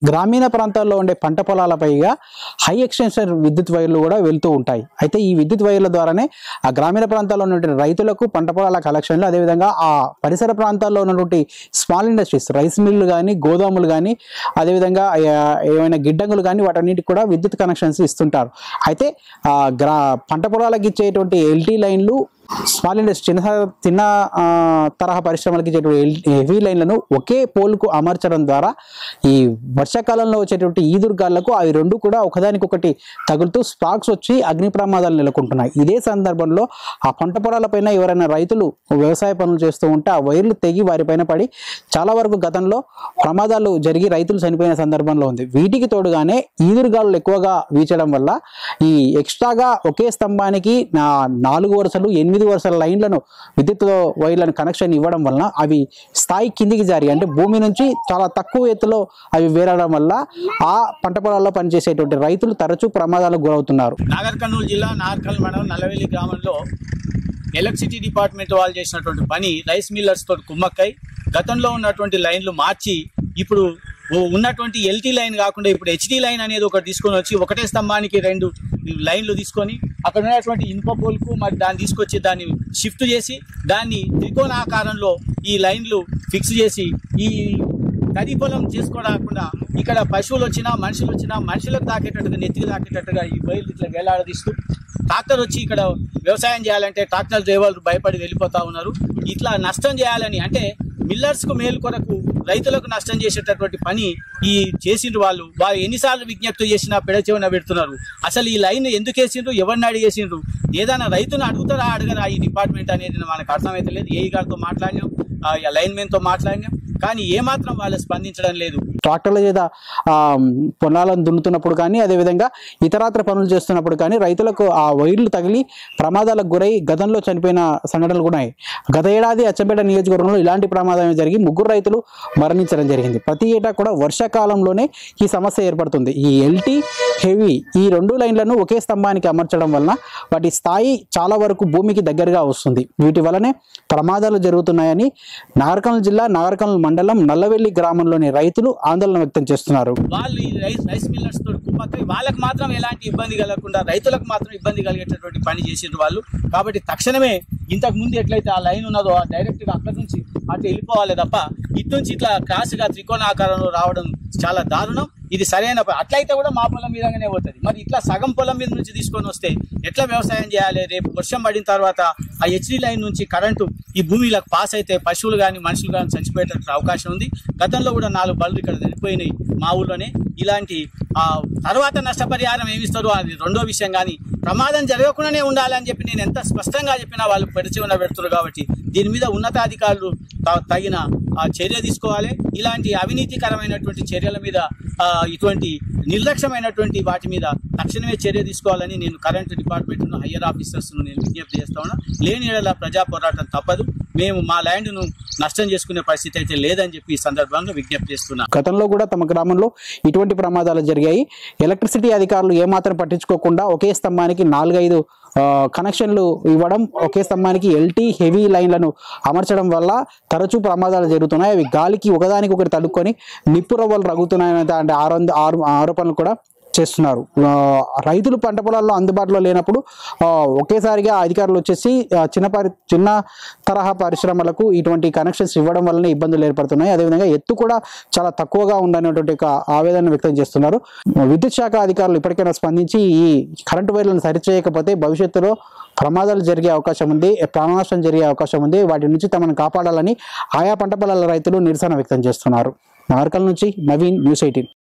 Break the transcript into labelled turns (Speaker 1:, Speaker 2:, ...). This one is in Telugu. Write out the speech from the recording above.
Speaker 1: గ్రామీణ ప్రాంతాల్లో ఉండే పంట పొలాలపైగా హై ఎక్స్టెన్షన్ విద్యుత్ వైర్లు కూడా వెళ్తూ ఉంటాయి అయితే ఈ విద్యుత్ వైర్ల ద్వారానే ఆ గ్రామీణ ప్రాంతాల్లో ఉన్నటువంటి రైతులకు పంట పొలాల కలెక్షన్లు అదేవిధంగా ఆ పరిసర ప్రాంతాల్లో ఉన్నటువంటి స్మాల్ ఇండస్ట్రీస్ రైస్ మిల్లు కానీ గోదాములు కానీ అదేవిధంగా ఆ, ఏమైనా గిడ్డంగులు కానీ వాటన్నిటికి కూడా విద్యుత్ కనెక్షన్స్ ఇస్తుంటారు అయితే ఆ, గ్రా పంట పొలాలకు ఇచ్చేటువంటి ఎల్టీ లైన్లు స్మాల్ ఇండస్ట్రీ చిన్న చిన్న ఆ, తరహా పరిశ్రమలకి ఇచ్చేటువంటి హెవీ లైన్లను ఒకే పోల్కు అమర్చడం ద్వారా ఈ వర్షాకాలంలో వచ్చేటువంటి ఈదురుగాళ్లకు అవి రెండు కూడా ఒకదానికొకటి తగులుతూ స్పార్క్స్ వచ్చి అగ్ని ప్రమాదాలు నెలకొంటున్నాయి ఇదే సందర్భంలో ఆ పంట పొలాలపైన ఎవరైనా రైతులు వ్యవసాయ పనులు చేస్తూ ఉంటే ఆ వైర్లు తెగి వారిపైన పడి చాలా వరకు గతంలో ప్రమాదాలు జరిగి రైతులు చనిపోయిన సందర్భంలో ఉంది వీటికి తోడుగానే ఈదురుగాలు ఎక్కువగా వీచడం వల్ల ఈ ఎక్స్ట్రాగా ఒకే స్తంభానికి నా నాలుగు వరుసలు ఎనిమిది వరుసల లైన్లను విద్యుత్ వైర్లను కనెక్షన్ ఇవ్వడం వలన అవి స్థాయి కిందికి జారి అంటే భూమి నుంచి చాలా తక్కువ ఎత్తులో అవి వేరడం వల్ల ఆ పంట పొలాల్లో పనిచేసేటువంటి రైతులు తరచూ ప్రమాదాలకు గురవుతున్నారు
Speaker 2: నాగర్ కర్నూలు జిల్లా నాగర్కల్ మండలం నల్లవెల్లి గ్రామంలో ఎలక్ట్రిసిటీ డిపార్ట్మెంట్ వాళ్ళు చేసినటువంటి పని రైస్ మిల్లర్స్ తోటి కుమ్మక్కై గతంలో ఉన్నటువంటి లైన్లు మార్చి ఇప్పుడు ఉ- ఉన్నటువంటి ఎల్టీ లైన్ కాకుండా ఇప్పుడు హెచ్డి లైన్ అనేది ఒకటి తీసుకొని వచ్చి ఒకటే స్తంభానికి రెండు లైన్లు తీసుకొని అక్కడ ఉన్నటువంటి ఇనుప పోల్కు మరి దాన్ని తీసుకొచ్చి దాన్ని షిఫ్ట్ చేసి దాన్ని త్రికోణాకారంలో ఈ లైన్లు ఫిక్స్ చేసి ఈ తడి పొలం చేసుకోకుండా ఇక్కడ పశువులు వచ్చినా మనుషులు వచ్చినా మనుషులకు తాకేటట్టుగా నెత్తికి తాకేటట్టుగా ఈ బయలు ఇట్లా వేలాడదీస్తూ ట్రాక్టర్ వచ్చి ఇక్కడ వ్యవసాయం చేయాలంటే ట్రాక్టర్ డ్రైవర్లు భయపడి వెళ్ళిపోతా ఉన్నారు ఇట్లా నష్టం చేయాలని అంటే మిల్లర్స్ కు మేలు కొరకు రైతులకు నష్టం చేసేటటువంటి పని ఈ చేసిండ్రు వాళ్ళు వాళ్ళు ఎన్నిసార్లు విజ్ఞప్తి చేసినా పెడచెవిన పెడుతున్నారు అసలు ఈ లైన్ ఎందుకు వేసిండ్రు ఎవరిని అడిగేసిండ్రు ఏదైనా రైతును అడుగుతారా అడగరా ఈ డిపార్ట్మెంట్ అనేది మనకు అర్థమైతే లేదు ఏఈ గారితో మాట్లాడినాం ఆ లైన్ మెన్ తో మాట్లాడినాం కానీ ఏమాత్రం వాళ్ళు స్పందించడం లేదు
Speaker 1: ట్రాక్టర్ల చేత ఆ, పొలాలను దున్నుతున్నప్పుడు కానీ అదేవిధంగా ఇతరాత్ర పనులు చేస్తున్నప్పుడు కానీ రైతులకు ఆ వైర్లు తగిలి ప్రమాదాలకు గురై గతంలో చనిపోయిన సంఘటనలు కూడా ఉన్నాయి గత ఏడాది అచ్చంపేట నియోజకవర్గంలో ఇలాంటి ప్రమాదం జరిగి ముగ్గురు రైతులు మరణించడం జరిగింది ప్రతి ఏటా కూడా వర్షాకాలంలోనే ఈ సమస్య ఏర్పడుతుంది ఈ ఎల్టీ హెవీ ఈ రెండు లైన్లను ఒకే స్తంభానికి అమర్చడం వలన వాటి స్థాయి చాలా వరకు భూమికి దగ్గరగా వస్తుంది వీటి వలనే ప్రమాదాలు జరుగుతున్నాయని నాగర్కర్నూలు జిల్లా నాగర్కర్నూలు మండలం నల్లవెల్లి గ్రామంలోని రైతులు ఆందోళన వ్యక్తం చేస్తున్నారు
Speaker 2: వాళ్ళు ఈ రైస్ రైస్ మిల్లర్స్ తోటి కుమ్మక్కై వాళ్ళకి మాత్రం ఎలాంటి ఇబ్బంది కలగకుండా రైతులకు మాత్రం ఇబ్బంది కలిగేటటువంటి పని చేసిండ్రు వాళ్ళు కాబట్టి తక్షణమే ఇంతకు ముందు ఎట్లయితే ఆ లైన్ ఉన్నదో ఆ డైరెక్ట్ గా అక్కడి నుంచి అటు వెళ్ళిపోవాలి తప్ప ఇటు నుంచి ఇట్లా క్రాస్ గా త్రికోణాకారంలో రావడం చాలా దారుణం ఇది సరైన ప- అట్లయితే కూడా మా పొలం మీదగానే పోతుంది మరి ఇట్లా సగం పొలం మీద నుంచి తీసుకొని వస్తే ఎట్లా వ్యవసాయం చేయాలి రేపు వర్షం పడిన తర్వాత ఆ హెచ్డి లైన్ నుంచి కరెంటు ఈ భూమిలోకి పాస్ అయితే పశువులు కానీ మనుషులు కానీ చచ్చిపోయేటట్టు అవకాశం ఉంది గతంలో కూడా నాలుగు బళ్ళు ఇక్కడ చనిపోయినాయి మా ఊళ్ళోనే ఇలాంటి ఆ తర్వాత నష్టపరిహారం ఏమిస్తారో అది రెండో విషయం కానీ ప్రమాదం జరగకుండానే ఉండాలని చెప్పి నేను ఎంత స్పష్టంగా చెప్పినా వాళ్ళు పెడిచి ఉన్న పెడుతున్నారు కాబట్టి దీని మీద ఉన్నతాధికారులు త- తగిన ఆ, చర్య తీసుకోవాలి ఇలాంటి అవినీతికరమైనటువంటి చర్యల మీద ఆ, ఇటువంటి నిర్లక్ష్యమైనటువంటి వాటి మీద తక్షణమే చర్య తీసుకోవాలని నేను కరెంట్ డిపార్ట్మెంట్ హయ్యర్ ఆఫీసర్స్ నేను విజ్ఞప్తి చేస్తా ఉన్నా లేని ఏడల ప్రజా పోరాటం తప్పదు మేము మా ల్యాండ్ను నష్టం చేసుకునే పరిస్థితి అయితే లేదని చెప్పి ఈ సందర్భంగా విజ్ఞప్తి చేస్తున్నా
Speaker 1: గతంలో కూడా తమ గ్రామంలో ఇటువంటి ప్రమాదాలు జరిగాయి ఎలక్ట్రిసిటీ అధికారులు ఏమాత్రం పట్టించుకోకుండా ఒకే స్తంభానికి నాలుగైదు ఆ, కనెక్షన్లు ఇవ్వడం ఒకే స్తంభానికి ఎల్టీ హెవీ లైన్లను అమర్చడం వల్ల తరచూ ప్రమాదాలు జరుగుతున్నాయి అవి గాలికి ఒకదానికి ఒకటి తడుక్కొని నిప్పు రవ్వలు రగుతున్నాయనే అంటే ఆరోంద ఆరు ఆరోపణలు కూడా చేస్తున్నారు ఆ, రైతులు పంట పొలాల్లో అందుబాటులో లేనప్పుడు ఆ, ఒకేసారిగా అధికారులు వచ్చేసి ఆ, చిన్న పరి చిన్న తరహా పరిశ్రమలకు ఇటువంటి కనెక్షన్స్ ఇవ్వడం వల్లనే ఇబ్బందులు ఏర్పడుతున్నాయి అదేవిధంగా ఎత్తు కూడా చాలా తక్కువగా ఉందనేటువంటి ఒక ఆవేదన వ్యక్తం చేస్తున్నారు విద్యుత్ శాఖ అధికారులు ఇప్పటికైనా స్పందించి ఈ కరెంటు వైర్లను సరిచేయకపోతే భవిష్యత్తులో ప్రమాదాలు జరిగే అవకాశం ఉంది ప్రాణనష్టం జరిగే అవకాశం ఉంది వాటి నుంచి తమను కాపాడాలని ఆయా పంట పొలాల రైతులు నిరసన వ్యక్తం చేస్తున్నారు నార్కల్ నుంచి నవీన్ న్యూస్ ఎయిటీన్